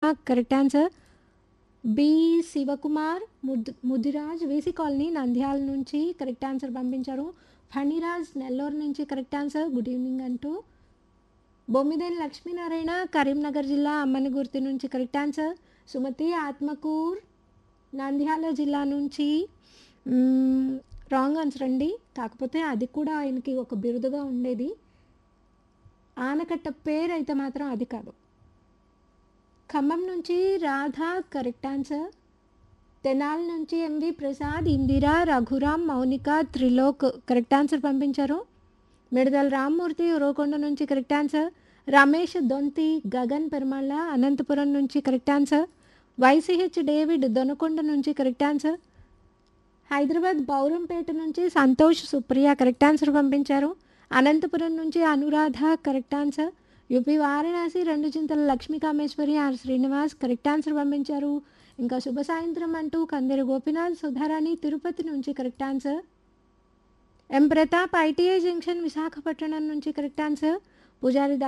correct answer B Shivakumar ముద్ Mudiraj VC colony Nandyal నుంచి correct answer పంపించారు ఫణిరాజ్ నెల్లూరు నుంచి కరెక్ట్ ఆన్సర్ గుడ్ ఈవినింగ్ అంటూ బొమ్మిదేని లక్ష్మీనారాయణ కరీంనగర్ జిల్లా అమ్మని గుర్తు నుంచి కరెక్ట్ ఆన్సర్ సుమతి ఆత్మకూర్ నంద్యాల జిల్లా నుంచి రాంగ్ ఆన్సర్ అండి కాకపోతే అది కూడా ఆయనకి ఒక బిరుదుగా ఉండేది ఆనకట్ట పేరు అయితే మాత్రం అది కాదు ఖమ్మం నుంచి రాధా కరెక్ట్ ఆన్సర్ తెనాల్ నుంచి MV Prasad Indira Raghuram Mounika Trilok correct answer పంపించారు మిడదల రామ్మూర్తి ఉరవకొండ నుంచి కరెక్ట్ ఆన్సర్ రమేష్ దొంతి గగన్ పెరుమళ్ళ అనంతపురం నుంచి correct answer YCH David Donakonda నుంచి కరెక్ట్ ఆన్సర్ హైదరాబాద్ బౌరంపేట నుంచి సంతోష్ సుప్రియ కరెక్ట్ ఆన్సర్ పంపించారు అనంతపురం నుంచి Anuradha correct answer UP Varanasi రెండు Chintala Lakshmi Kameswari R Srinivas correct answer పంపించారు ఇంకా శుభ సాయంత్రం అంటూ కందెర గోపినాథ్ సుధారాణి తిరుపతి నుంచి correct answer M Pratap ITI junction Visakhapatnam నుంచి కరెక్ట్ ఆన్సర్ పూజారి